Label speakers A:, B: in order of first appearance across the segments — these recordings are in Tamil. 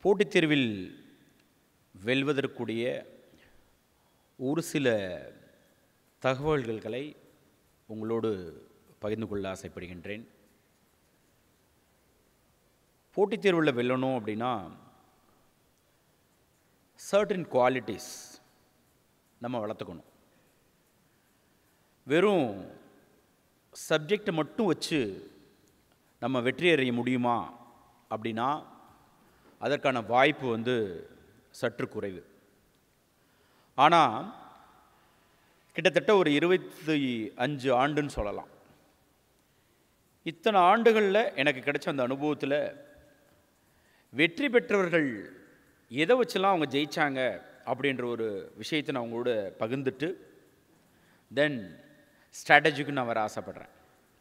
A: போட்டித் தேர்வில் வெல்வதற்குரிய ஒரு சில தகவல்களை உங்களோடு பகிர்ந்து கொள்ள ஆசைப்படுகின்றேன் போட்டித் தேர்வில் வெல்லணும் அப்படின்னா சர்டன் குவாலிட்டிஸ் நம்ம வளர்த்துக்கணும் வெறும் சப்ஜெக்டை மட்டும் வச்சு நம்ம வெற்றி அடைய முடியுமா அப்படின்னா அதற்கான வாய்ப்பு வந்து சற்று குறைவு ஆனால் கிட்டத்தட்ட ஒரு இருபத்தி அஞ்சு ஆண்டுன்னு சொல்லலாம் இத்தனை ஆண்டுகளில் எனக்கு கிடைச்ச அந்த அனுபவத்தில் வெற்றி பெற்றவர்கள் எதை வச்செல்லாம் அவங்க ஜெயிச்சாங்க அப்படின்ற ஒரு விஷயத்தை நான் உங்களோட பகிர்ந்துட்டு தென் ஸ்ட்ராட்டஜிக்கு நான் வர ஆசைப்பட்றேன்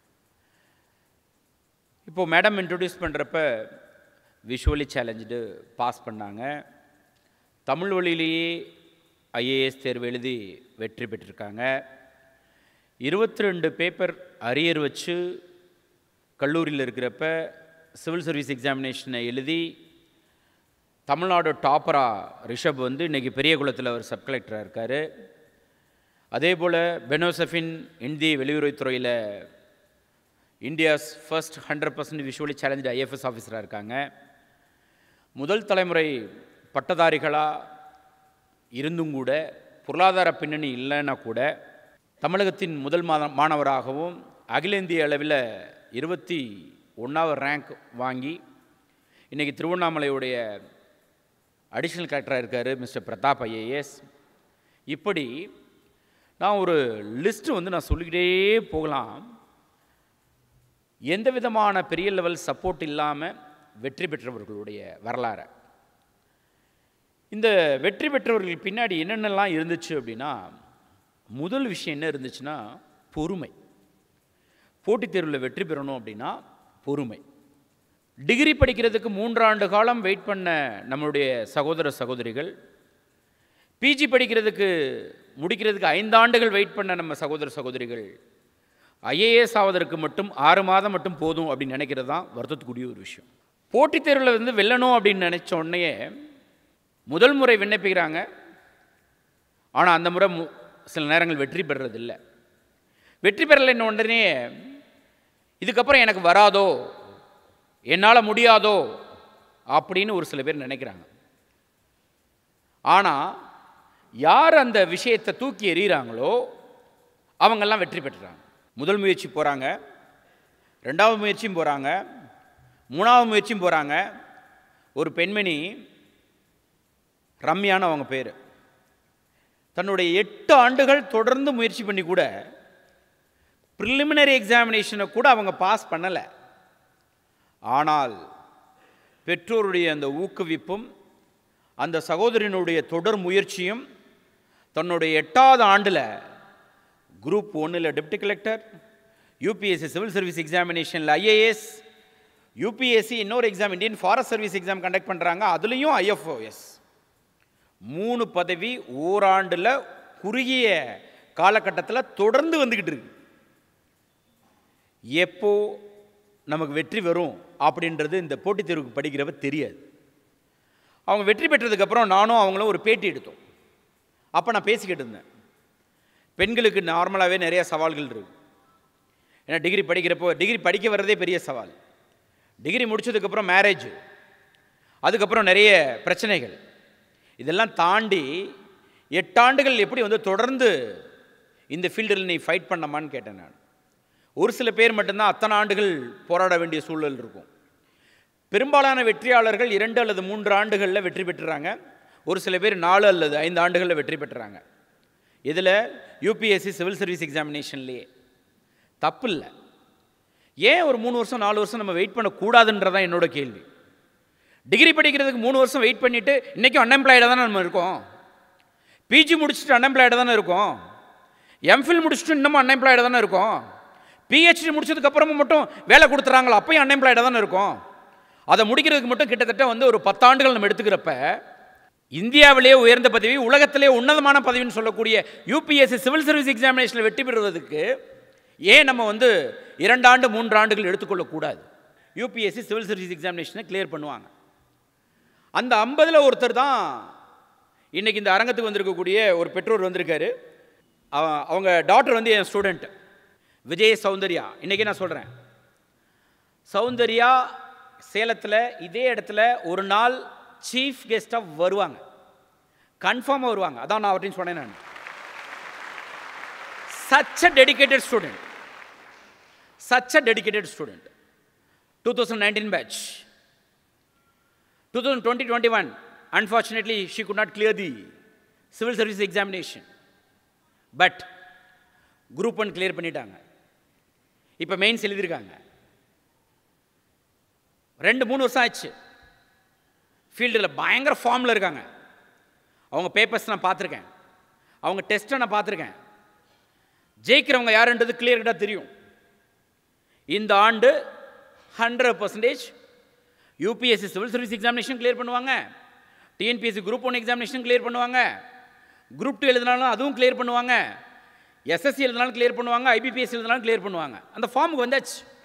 A: இப்போது மேடம் இன்ட்ரடியூஸ் பண்ணுறப்ப விஷுவலி சேலஞ்சு பாஸ் பண்ணாங்க தமிழ் வழியிலேயே ஐஏஎஸ் தேர்வு எழுதி வெற்றி பெற்றிருக்காங்க இருபத்தி ரெண்டு பேப்பர் அரியர் வச்சு கல்லூரியில் இருக்கிறப்ப சிவில் சர்வீஸ் எக்ஸாமினேஷனை எழுதி தமிழ்நாடு டாப்பரா ரிஷப் வந்து இன்றைக்கி பெரிய குளத்தில் அவர் சப் கலெக்டராக இருக்கார் அதே போல் பெனோசஃபின் இந்திய வெளியுறவுத்துறையில் India's first hundred percent visually challenge IFS ஆஃபீஸராக இருக்காங்க முதல் தலைமுறை பட்டதாரிகளாக இருந்தும் கூட பொருளாதார பின்னணி இல்லைன்னா கூட தமிழகத்தின் முதல் மாத மாணவராகவும் அகில இந்திய அளவில் இருபத்தி ஒன்றாவது ரேங்க் வாங்கி இன்றைக்கி திருவண்ணாமலையுடைய அடிஷ்னல் கலெக்டராக இருக்கார் மிஸ்டர் பிரதாப் ஐஏஎஸ் இப்படி நான் ஒரு லிஸ்ட்டு வந்து நான் சொல்லிக்கிட்டே போகலாம் எந்த விதமான பெரிய லெவல் சப்போர்ட் இல்லாமல் வெற்றி பெற்றவர்களுடைய வரலாறை இந்த வெற்றி பெற்றவர்கள் பின்னாடி என்னென்னலாம் இருந்துச்சு அப்படின்னா முதல் விஷயம் என்ன இருந்துச்சுன்னா பொறுமை போட்டித் தேர்வில் வெற்றி பெறணும் அப்படின்னா பொறுமை டிகிரி படிக்கிறதுக்கு மூன்றாண்டு காலம் வெயிட் பண்ண நம்மளுடைய சகோதர சகோதரிகள் பிஜி படிக்கிறதுக்கு முடிக்கிறதுக்கு ஐந்தாண்டுகள் வெயிட் பண்ண நம்ம சகோதர சகோதரிகள் ஐஏஎஸ் ஆவதற்கு மட்டும் ஆறு மாதம் மட்டும் போதும் அப்படின்னு நினைக்கிறது தான் வருத்தத்துக்குரிய ஒரு விஷயம் போட்டித் தேர்வில் வந்து வெல்லணும் அப்படின்னு நினச்ச உடனே முதல் முறை விண்ணப்பிக்கிறாங்க ஆனால் அந்த முறை மு சில நேரங்கள் வெற்றி பெறுறதில்லை வெற்றி பெறலைன்ன உடனே இதுக்கப்புறம் எனக்கு வராதோ என்னால் முடியாதோ அப்படின்னு ஒரு சில பேர் நினைக்கிறாங்க ஆனால் யார் அந்த விஷயத்தை தூக்கி எறிகிறாங்களோ அவங்கெல்லாம் வெற்றி பெற்றுறாங்க முதல் முயற்சி போகிறாங்க ரெண்டாவது முயற்சியும் போகிறாங்க மூணாவது முயற்சியும் போகிறாங்க ஒரு பெண்மணி ரம்யான்னு அவங்க பேர் தன்னுடைய எட்டு ஆண்டுகள் தொடர்ந்து முயற்சி பண்ணி கூட ப்ரிலிமினரி எக்ஸாமினேஷனை கூட அவங்க பாஸ் பண்ணலை ஆனால் பெற்றோருடைய அந்த ஊக்குவிப்பும் அந்த சகோதரனுடைய தொடர் முயற்சியும் தன்னுடைய எட்டாவது ஆண்டில் குரூப் ஒன்றில் deputy collector UPSC civil service எக்ஸாமினேஷனில் ஐஏஎஸ் யூபிஎஸ்சி இன்னொரு exam Indian forest service exam conduct பண்ணுறாங்க அதுலேயும் ஐஎஃப்ஓஎஸ் மூணு பதவி ஓராண்டில் குறுகிய காலகட்டத்தில் தொடர்ந்து வந்துக்கிட்டு இருக்கு எப்போ நமக்கு வெற்றி வரும் அப்படின்றது இந்த போட்டித் தேர்வுக்கு படிக்கிறவ தெரியாது அவங்க வெற்றி பெற்றதுக்கப்புறம் நானும் அவங்களும் ஒரு பேட்டி எடுத்தோம் அப்போ நான் பேசிக்கிட்டு இருந்தேன் பெண்களுக்கு நார்மலாகவே நிறைய சவால்கள் இருக்கு ஏன்னா டிகிரி படிக்கிறப்போ டிகிரி படிக்க வர்றதே பெரிய சவால் டிகிரி முடிச்சதுக்கப்புறம் மேரேஜ் அதுக்கப்புறம் நிறைய பிரச்சனைகள் இதெல்லாம் தாண்டி எட்டாண்டுகள் எப்படி வந்து தொடர்ந்து இந்த ஃபீல்டில் நீ ஃபைட் பண்ணமான்னு கேட்டேன் நான் ஒரு சில பேர் மட்டும்தான் அத்தனை ஆண்டுகள் போராட வேண்டிய சூழல் இருக்கும் பெரும்பாலான வெற்றியாளர்கள் இரண்டு அல்லது மூன்று ஆண்டுகளில் வெற்றி பெற்றுறாங்க ஒரு சில பேர் நாலு அல்லது ஐந்து ஆண்டுகளில் வெற்றி பெற்றுறாங்க இதில் யூபிஎஸ்சி சிவில் சர்வீஸ் எக்ஸாமினேஷன்லேயே தப்பு இல்லை ஏன் ஒரு மூணு வருஷம் நாலு வருஷம் நம்ம வெயிட் பண்ணக்கூடாதுன்றதான் என்னோட கேள்வி டிகிரி படிக்கிறதுக்கு மூணு வருஷம் வெயிட் பண்ணிவிட்டு இன்றைக்கும் அன்எம்ப்ளாய்டாக தானே நம்ம இருக்கோம் பிஜி முடிச்சுட்டு அன்எம்ப்ளாய்டாக தானே இருக்கோம் எம்ஃபில் முடிச்சுட்டு இன்னமும் அன்எம்ப்ளாய்டாக தானே இருக்கோம் பிஹெச்டி முடிச்சதுக்கப்புறமும் மட்டும் வேலை கொடுத்துறாங்களா அப்பயும் அன்எம்ப்ளாய்டாக தானே இருக்கும் அதை முடிக்கிறதுக்கு மட்டும் கிட்டத்தட்ட வந்து ஒரு பத்தாண்டுகள் நம்ம எடுத்துக்கிறப்ப இந்தியாவிலேயே உயர்ந்த பதவி உலகத்திலே உன்னதமான பதவின்னு சொல்லக்கூடிய யூபிஎஸ்சி சிவில் சர்வீஸ் எக்ஸாமினேஷனில் வெற்றி பெறுவதற்கு ஏன் நம்ம வந்து இரண்டாண்டு மூன்று ஆண்டுகள் எடுத்துக்கொள்ளக்கூடாது யூபிஎஸ்சி சிவில் சர்வீஸ் எக்ஸாமினேஷனை கிளியர் பண்ணுவாங்க அந்த ஐம்பதில் ஒருத்தர் தான் இன்னைக்கு இந்த அரங்கத்துக்கு வந்திருக்கக்கூடிய ஒரு பெற்றோர் வந்திருக்காரு அவ- அவங்க டாக்டர் வந்து என் ஸ்டூடெண்ட் விஜய் சௌந்தர்யா இன்னைக்கு நான் சொல்கிறேன் சௌந்தர்யா சேலத்தில் இதே இடத்துல ஒரு நாள் சீஃப் கெஸ்ட்டாக வருவாங்க கன்ஃபார்மாக வருவாங்க அதான் நான் அவர்கிட்ட சொன்னேன் நான் such a dedicated student such a dedicated student two thousand nineteen batch two thousand twenty twenty one unfortunately she could not clear the civil service examination but group one clear பண்ணிட்டாங்க இப்போ மெயின்ஸ் எழுதியிருக்காங்க ரெண்டு மூணு வருஷம் ஆச்சு ஃபீல்டில் பயங்கர ஃபார்மில் இருக்காங்க அவங்க பேப்பர்ஸ் நான் பார்த்துருக்கேன் அவங்க டெஸ்ட்டை நான் பார்த்துருக்கேன் ஜெயிக்கிறவங்க யாருன்றது கிளியர்டாக தெரியும் இந்த ஆண்டு hundred percentage UPSC civil service examination clear பண்ணுவாங்க TNPSC group one examination clear பண்ணுவாங்க குரூப் டூ எழுதினாலும் அதுவும் கிளியர் பண்ணுவாங்க எஸ்எஸ்சி எழுதினாலும் கிளியர் பண்ணுவாங்க ஐபிபிஎஸ் எழுதினாலும் கிளியர் பண்ணுவாங்க அந்த ஃபார்முக்கு வந்தாச்சு